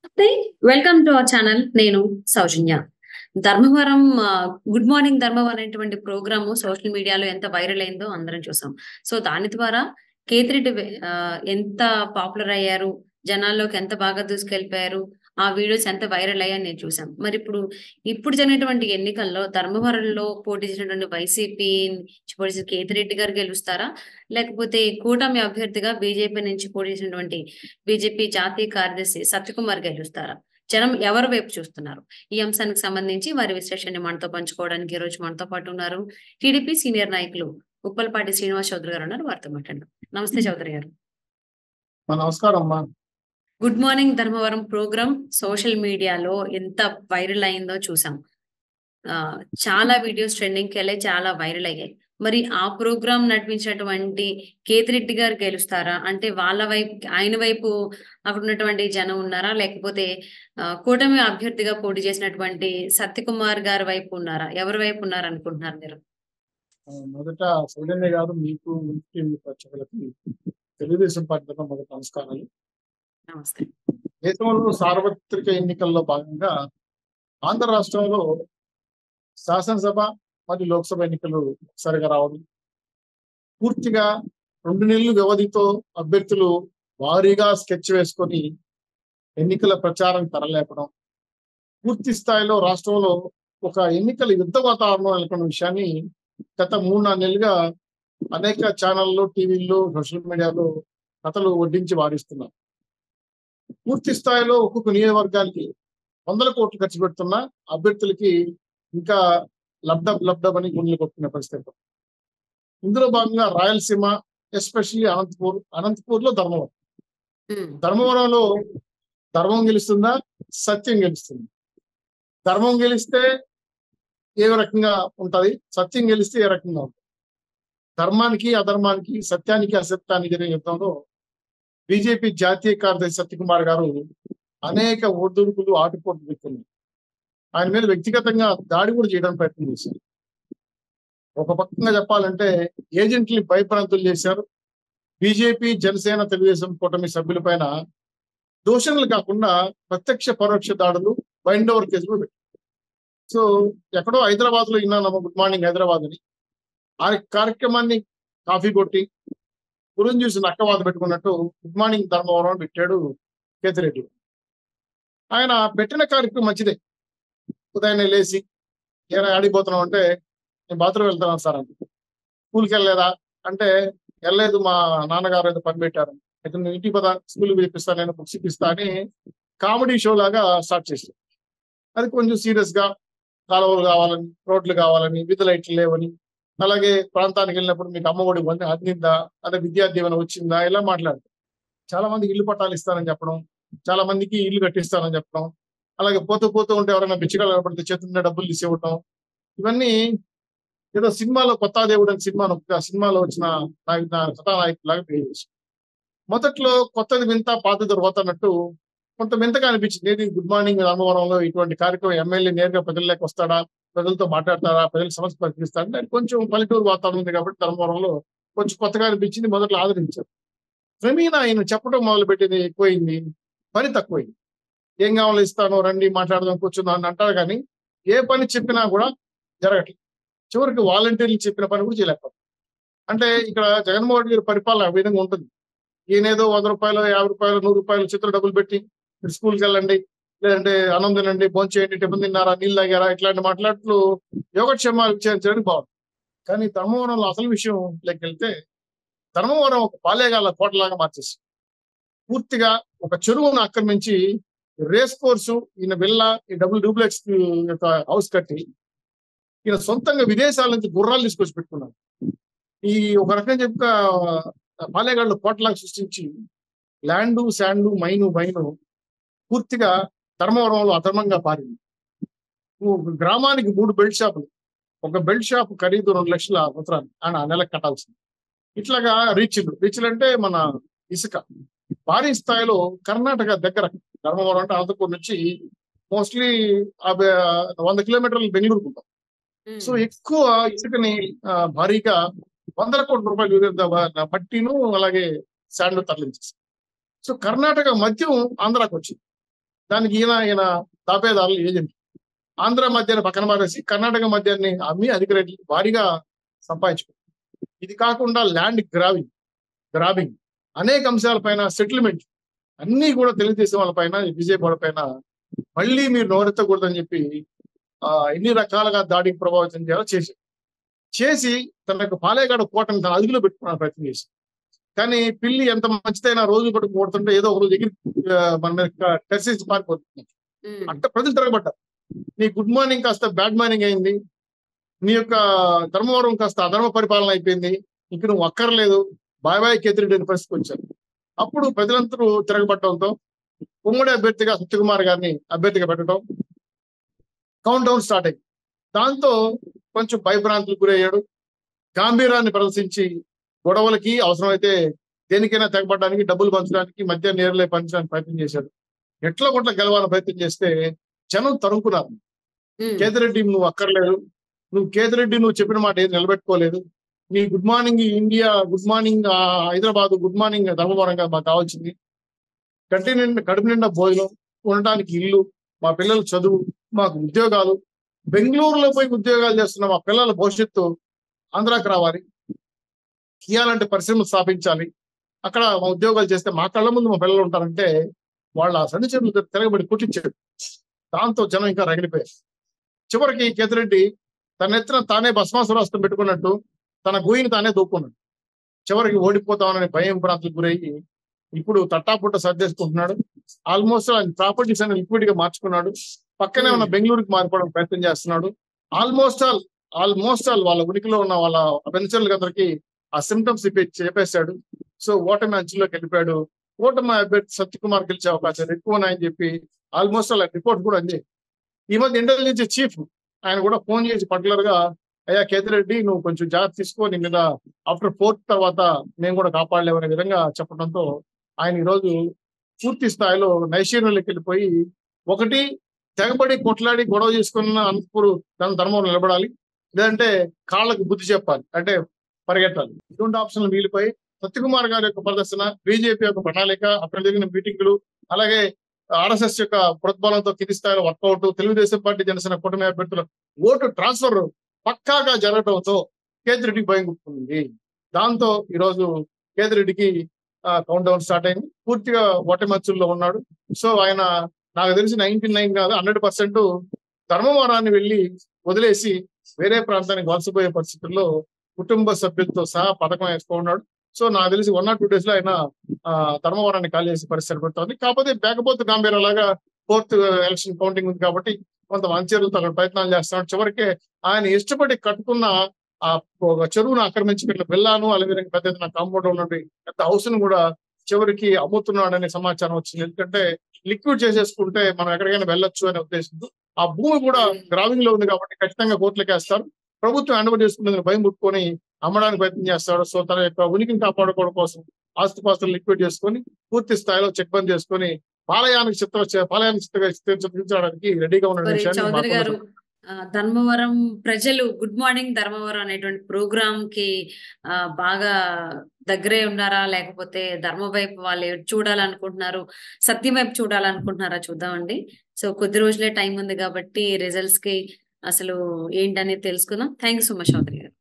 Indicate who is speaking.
Speaker 1: నమస్తే welcome to our channel నేను సౌజన్య ధర్మవరం ఆ, గుడ్ మార్నింగ్ ధర్మవరం అనేటువంటి ప్రోగ్రాము సోషల్ మీడియాలో ఎంత వైరల్ అయిందో అందరం చూసాం సో దాని ద్వారా కేతిరెడ్డి వె- ఆ, ఎంత పాపులర్ అయ్యారు జనాల్లోకి ఎంత బాగా దూసుకెళ్ళిపోయారు ఆ వీడియోస్ ఎంత వైరల్ అయ్యాయని నేను చూసాం మరి ఇప్పుడు ఇప్పుడు జరిగినటువంటి ఎన్నికల్లో ధర్మవరంలో పోటీ చేసినటువంటి వైసీపీ పోటీ చేసిన కేతిరెడ్డి గారు గెలుస్తారా లేకపోతే కూటమి అభ్యర్థిగా బీజేపీ నుంచి పోటీ చేసినటువంటి బీజేపీ జాతీయ కార్యదర్శి సత్యకుమార్ గెలుస్తారా జనం ఎవరి వైపు చూస్తున్నారు ఈ అంశానికి సంబంధించి వారి విశ్లేషణ మనతో పంచుకోవడానికి ఈ రోజు మనతో పాటు ఉన్నారు టీడీపీ సీనియర్ నాయకులు ఉప్పలపాటి శ్రీనివాస్ చౌదరి గారు ఉన్నారు వారితో మాట్లాడడం నమస్తే చౌదరి గారు
Speaker 2: మా నమస్కారం అమ్మా
Speaker 1: good morning Dharmavaram program social మీడియాలో ఎంత వైరల్ అయిందో చూసాం ఆ, చాలా వీడియోస్ ట్రెండింగ్ కి వెళ్ళి చాలా వైరల్ అయ్యాయి మరి ఆ ప్రోగ్రామ్ నడిపించినటువంటి కేతిరెడ్డి గారు గెలుస్తారా అంటే వాళ్ళ వైపు ఆయన వైపు అక్కడ ఉన్నటువంటి జనం ఉన్నారా లేకపోతే ఆ, కూటమి అభ్యర్థిగా పోటీ చేసినటువంటి సత్యకుమార్ గారి వైపు ఉన్నారా ఎవరి వైపు ఉన్నారు అనుకుంటున్నారు మీరు
Speaker 2: ఆ, మొదట సౌజన్య గారు మీకు టీవీ ప్రేక్షకులకి తెలుగుదేశం పార్టీ తరఫున మొదట నమస్కారాలు
Speaker 1: నమస్తే
Speaker 2: దేశంలో సార్వత్రిక ఎన్నికల్లో భాగంగా ఆంధ్ర రాష్ట్రంలో శాసనసభ మరియు లోక్సభ ఎన్నికలు సరిగా రావడం పూర్తిగా రెండు నెలలు వ్యవధితో అభ్యర్థులు భారీగా స్కెచ్ వేసుకొని ఎన్నికల ప్రచారం తరలేపడం పూర్తి స్థాయిలో రాష్ట్రంలో ఒక ఎన్నికల యుద్ధ వాతావరణం నెలకొన్న విషయాన్ని గత మూడు నాలుగు నెలలుగా అనేక ఛానళ్ళు టీవీల్లో సోషల్ మీడియాలో కథలు వడ్డించి వారిస్తున్నారు పూర్తి స్థాయిలో ఒక్కొక్క నియోజకవర్గానికి వందల కోట్లు ఖర్చు పెడుతున్న అభ్యర్థులకి ఇంకా లబ్డబ్ లబ్డబ్ అని గుండెలు కొట్టుకునే పరిస్థితి ఇందులో భాగంగా రాయలసీమ ఎస్పెషల్లీ అనంతపూర్ అనంతపూర్ లో ధర్మవరం
Speaker 1: ఉమ్,
Speaker 2: ధర్మవరంలో ధర్మం గెలుస్తుందా సత్యం గెలుస్తుంది ధర్మం గెలిస్తే ఏ రకంగా ఉంటది సత్యం గెలిస్తే ఏ రకంగా ఉంటుంది ధర్మానికి అధర్మానికి సత్యానికి అసత్యానికి జరిగే యుద్ధంలో బీజేపీ జాతీయ కార్యదర్శి సత్యకుమార్ గారు అనేక ఒడిదుడుకులు ఆటుపోట్లు పెట్టుకున్నారు ఆయన మీద వ్యక్తిగతంగా దాడి కూడా చేయడానికి ప్రయత్నం చేశారు ఒక పక్కగా చెప్పాలంటే ఏజెంట్ని భయప్రాంతులు చేశారు బీజేపీ జనసేన తెలుగుదేశం కూటమి సభ్యులపైన దూషణలు కాకుండా ప్రత్యక్ష పరోక్ష దాడులు బైండ్ ఓవర్ కేసులు పెట్టారు సో ఎక్కడో హైదరాబాద్ లో విన్నాను గుడ్ మార్నింగ్ హైదరాబాద్ అని ఆ కార్యక్రమాన్ని కాఫీ కొట్టి గురించి చూసి నక్కవాత పెట్టుకున్నట్టు గుడ్ మార్నింగ్ ధర్మవరం అని పెట్టాడు కేతిరెడ్డి ఆయన పెట్టిన కార్యక్రమం మంచిదే ఉదయాన్నే లేచి ఏమైనా ఆడిపోతున్నాం అంటే నేను బాత్రూమ్ వెళ్తాను సార్ అంటే స్కూల్కి వెళ్ళలేదా అంటే వెళ్ళలేదు మా నాన్నగారు ఏదో పని పెట్టారు అయితే నేను ఇంటికి పద స్కూల్కి పిలిపిస్తాను నేను బుక్స్ ఇప్పిస్తా అని కామెడీ షో లాగా స్టార్ట్ చేశాను అది కొంచెం సీరియస్ గా కాలువలు కావాలని రోడ్లు కావాలని విధి లైట్లు లేవని అలాగే ప్రాంతానికి వెళ్ళినప్పుడు మీకు అమ్మఒడి పొంది అందిందా అదే విద్యా దీవెన వచ్చిందా ఇలా మాట్లాడతారు చాలా మందికి ఇల్లు పట్టాలు ఇస్తానని చెప్పడం చాలా మందికి ఇల్లు కట్టిస్తానని చెప్పడం అలాగే పోతూ పోతూ ఉంటే ఎవరైనా బిచ్చగాళ్ళు కనపడితే చేతున్న డబ్బులు తీసి ఇవ్వటం ఇవన్నీ ఏదో సినిమాలో కొత్త దేవుడు అని సినిమా ఒక సినిమాలో వచ్చిన నాయకు కథానాయకులాగా బిహేవ్ చేశారు మొదట్లో కొత్తది వింత పాతది రోత అన్నట్టు కొంత వింతగా అనిపించింది ఏది గుడ్ మార్నింగ్ రామవరంలో ఇటువంటి కార్యక్రమం ఎమ్మెల్యే నేరుగా ప్రజల్లోకి వస్తాడా ప్రజలతో మాట్లాడతారా ప్రజల సమస్య పరిశీలిస్తారా అంటే కొంచెం పల్లెటూరు వాతావరణం ఉంది కాబట్టి ధర్మవరంలో కొంచెం కొత్తగా అనిపించింది మొదట్లో ఆదరించారు క్రమేణా ఆయన చెప్పడం మొదలు పెట్టింది ఎక్కువైంది పని తక్కువైంది ఏం కావాలో ఇస్తాను రండి మాట్లాడదాం కూర్చుందాం అని అంటారు కానీ ఏ పని చెప్పినా కూడా జరగట్లేదు చివరికి వాలంటీర్లు చెప్పిన పని కూడా చేయలేకపోతారు అంటే ఇక్కడ జగన్మోహన్ రెడ్డి గారి పరిపాలన ఆ విధంగా ఉంటుంది ఈయనేదో వంద రూపాయలు యాభై రూపాయలు నూరు రూపాయలు చేతులు డబ్బులు పెట్టి మీరు స్కూల్కి వెళ్ళండి లేదంటే అన్నం తినండి భోజనం చేయండి టిఫిన్ తిన్నారా నీళ్ళు తాగారా ఇట్లాంటి మాట్లాడుతూ యోగక్షేమాలు విచారించడానికి బాగుంది కానీ ధర్మవరంలో అసలు విషయం లెక్క వెళ్తే ధర్మవరం ఒక పాలేగాల కోటలాగా మార్చేసి పూర్తిగా ఒక చెరువును ఆక్రమించి రేస్ కోర్సు ఈయన విల్ల ఈ డబుల్ డూప్లెక్స్ యొక్క హౌస్ కట్టి ఈయన సొంతంగా విదేశాల నుంచి గుర్రాలు తీసుకొచ్చి పెట్టుకున్నాడు ఈ ఒక రకంగా చెప్పక పాలేగాళ్ళు కోటలాగా సృష్టించి ల్యాండు శాండు మైను మైను పూర్తిగా ధర్మవరంలో అధర్మంగా పారింది ఓ గ్రామానికి మూడు బెల్ట్ షాపులు ఒక బెల్ట్ షాప్ ఖరీదు రెండు లక్షల అవసరాలు ఆయన ఆ నెలకు కట్టాల్సింది ఇట్లాగా రీచ్లు రీచ్లు అంటే మన ఇసుక భారీ స్థాయిలో కర్ణాటక దగ్గర ధర్మవరం అంటే అనంతపూర్ నుంచి మోస్ట్లీ వంద కిలోమీటర్లు బెంగళూరుకు ఉంటాం
Speaker 1: ఉమ్,
Speaker 2: సో ఎక్కువ ఇసుకని ఆ, భారీగా వందల కోట్ల రూపాయలు వివిధ వ- మట్టిను అలాగే శాండ్ తరలించేసి సో కర్ణాటక మద్యం ఆంధ్రాకి వచ్చింది దానికి ఈయన ఈయన తాపేదారులు ఏజెంట్ ఆంధ్ర మధ్యాన్ని పక్కన మారేసి కర్ణాటక మధ్యాన్ని అమ్మి అధిక రేట్లు భారీగా సంపాదించుకుంది ఇది కాకుండా ల్యాండ్ గ్రావింగ్ గ్రాబింగ్ అనేక అంశాలపైన సెటిల్మెంట్ అన్ని కూడా తెలుగుదేశం వాళ్ళ పైన బీజేపీ వాళ్ళ పైన మళ్ళీ మీరు నోరెత్తకూడదని చెప్పి ఆ ఎన్ని రకాలుగా దాడికి ప్రభావితం చేయాలో చేసి చేసి తనకు పాలేగాడు కోటను తన అదుపులో పెట్టుకున్న ప్రయత్నం చేసి కానీ పిల్లి ఎంత మంచిదైనా రోజు కొడుకు కొడుతుంటే ఏదో ఒక రోజు ఎగిరి ఆ, మన మీద టెర్సేసి పారిపోతుంది
Speaker 1: ఉమ్,
Speaker 2: అట్ట ప్రజలు తిరగబడ్డారు నీ గుడ్ మార్నింగ్ కాస్త బ్యాడ్ మార్నింగ్ అయింది నీ యొక్క ధర్మవరం కాస్త అధర్మ పరిపాలన అయిపోయింది ఇంక నువ్వు అక్కర్లేదు బాయ్ బాయ్ కేతిరెడ్డి అనే పరిస్థితికి వచ్చారు అప్పుడు ప్రజలందరూ తిరగబడటంతో ఉమ్మడి అభ్యర్థిగా సత్యకుమార్ గారిని అభ్యర్థిగా పెట్టడం కౌంట్ డౌన్ స్టార్ట్ అయింది దాంతో కొంచెం భయభ్రాంతులకు గురయ్యాడు గాంభీరాన్ని ప్రదర్శించి గొడవలకి అవసరమైతే దేనికైనా తెగబడడానికి డబ్బులు పంచడానికి మధ్య నేరులే పంచడానికి ప్రయత్నం చేశాడు ఎట్లా కొట్ల గెలవాలని ప్రయత్నం చేస్తే జనం తరుముకున్నారు
Speaker 1: ఉమ్,
Speaker 2: కేతిరెడ్డి నువ్వు అక్కర్లేదు నువ్వు కేతిరెడ్డి నువ్వు చెప్పిన మాట ఏది నిలబెట్టుకోలేదు నీ good morning India good morning Hyderabad good morning ధర్మవరంగా మాకు కావాల్సింది కంటి నిండా కడుపు నిండా భోజనం ఉండటానికి ఇల్లు మా పిల్లల చదువు మాకు ఉద్యోగాలు బెంగళూరులో పోయి ఉద్యోగాలు చేస్తున్న మా పిల్లల భవిష్యత్తు ఆంధ్రాకి రావాలి ఇలాంటి పరిశ్రమలు స్థాపించాలి అక్కడ మా ఉద్యోగాలు చేస్తే మా కళ్ళ ముందు మా పిల్లలు ఉంటారంటే వాళ్ళ సన్నిచరులు తిరగబడి కుట్టించాడు దాంతో జనం ఇంకా రగిలిపోయారు చివరికి కేతిరెడ్డి తన ఎత్తున తానే భస్మాసురాస్త్రం పెట్టుకున్నట్టు తన గోయిని తానే దూక్కున్నాడు చివరికి ఓడిపోతామని భయం ప్రాంతాలకు గురయ్యి ఇప్పుడు తట్టాపుట్ట సర్దేసుకుంటున్నాడు ఆల్మోస్ట్ ఆయన ప్రాపర్టీస్ అన్ని లిక్విడ్ గా మార్చుకున్నాడు పక్కనే ఉన్న బెంగళూరుకి మారిపోవడం ప్రయత్నం చేస్తున్నాడు ఆల్మోస్ట్ ఆల్ ఆల్మోస్ట్ ఆల్ వాళ్ళ ఉనికిలో ఉన్న వాళ్ళ వెంచర్లకు అందరికి ఆ సిమ్టమ్స్ చెప్పేశాడు సో ఓటమి అంచులోకి వెళ్ళిపోయాడు ఓటమి అభ్యర్థి సత్యకుమార్ గెలిచే అవకాశాలు ఎక్కువ ఉన్నాయని చెప్పి ఆల్మోస్ట్ అలా రిపోర్ట్ కూడా అంది ఈ మధ్య ఇంటెలిజెన్స్ చీఫ్ ఆయన కూడా ఫోన్ చేసి పర్టికులర్ గా అయ్యా కేతిరెడ్డి నువ్వు కొంచెం జాగ్రత్త తీసుకో నీ మీద ఆఫ్టర్ ఫోర్త్ తర్వాత మేము కూడా కాపాడలేము అనే విధంగా చెప్పడంతో ఆయన ఈరోజు పూర్తి స్థాయిలో నైశీర్యంలోకి వెళ్ళిపోయి ఒకటి తెగబడి కొట్లాడి గొడవ చేసుకున్న అనంతపూర్ తన ధర్మం నిలబడాలి లేదంటే కాళ్ళకు బుద్ధి చెప్పాలి అంటే పరిగెట్టాలి ఇటువంటి ఆప్షన్లు మిగిలిపోయి సత్యకుమార్ గారి యొక్క ప్రదర్శన బీజేపీ యొక్క ప్రణాళిక అక్కడ జరిగిన మీటింగులు అలాగే ఆర్ఎస్ఎస్ యొక్క ప్రోద్బలంతో కింది స్థాయిలో వర్కౌట్ తెలుగుదేశం పార్టీ జనసేన కూటమి అభ్యర్థుల ఓటు ట్రాన్స్ఫర్ పక్కాగా జరగడంతో కేతిరెడ్డికి భయం గుర్తుంది దాంతో ఈరోజు కేతిరెడ్డికి కౌంట్ డౌన్ స్టార్ట్ అయింది పూర్తిగా ఓటమచ్చుల్లో ఉన్నాడు సో ఆయన నాకు తెలిసి నైన్టీ నైన్ కాదు హండ్రెడ్ పర్సెంట్ ధర్మవరాన్ని వెళ్ళి వదిలేసి వేరే ప్రాంతానికి వలసపోయే పరిస్థితుల్లో కుటుంబ సభ్యులతో సహా పథకం వేసుకున్నాడు సో నాకు తెలిసి వన్ ఆర్ టూ డేస్ లో ఆయన ఆ, ధర్మవరాన్ని ఖాళీ చేసే పరిస్థితి పడుతుంది కాకపోతే బేకపోతే గాంభీర్ అలాగా ఫోర్త్ ఎలక్షన్ కౌంటింగ్ ఉంది కాబట్టి కొంత మంచిర్లతో అక్కడ ప్రయత్నాలు చేస్తున్నాడు చివరికి ఆయన ఇష్టపడి కట్టుకున్న ఆ ఒక చెరువును ఆక్రమించి పెట్టిన బెల్లాను అలాగే పెద్ద ఎత్తున కాంపౌండ్ ఉన్నటువంటి పెద్ద హౌస్ ను కూడా చివరికి అమ్ముతున్నాడనే సమాచారం వచ్చింది ఎందుకంటే లిక్విడ్ చేసేసుకుంటే మనం ఎక్కడికైనా వెళ్ళొచ్చు అనే ఉద్దేశంతో ఆ భూమి కూడా గ్రావింగ్ లో ఉంది కాబట్టి ఖచ్చితంగా కోర్టులకు వేస్తారు ప్రభుత్వం అనుమతి చేసుకునేందుకు భయం పుట్టుకొని అమ్మడానికి ప్రయత్నం చేస్తాడు సో తన యొక్క ఉనికిని కాపాడుకోవడం కోసం ఆస్తిపాస్తులు లిక్విడ్ చేసుకొని పూర్తి స్థాయిలో చెక్ బంద్ చేసుకొని పాలయానికి చిత్ర పాలయానికి చిత్రగా చిత్రించడానికి రెడీగా ఉన్న
Speaker 1: మరి
Speaker 2: విషయాన్ని
Speaker 1: చౌదరి గారు
Speaker 2: మాట్లాడుతున్నాం.
Speaker 1: ఆ, ధర్మవరం ప్రజలు గుడ్ మార్నింగ్ ధర్మవరం అనేటువంటి ప్రోగ్రామ్ కి ఆ, బాగా దగ్గరే ఉన్నారా లేకపోతే ధర్మ వైపు వాళ్ళు ఎటు చూడాలనుకుంటున్నారు సత్యం వైపు చూడాలనుకుంటున్నారా చూద్దామండి సో కొద్ది రోజులే టైం ఉంది కాబట్టి రిజల్ట్స్ కి అసలు ఏంటనేది తెలుసుకుందాం thank you so much Chowdary గారు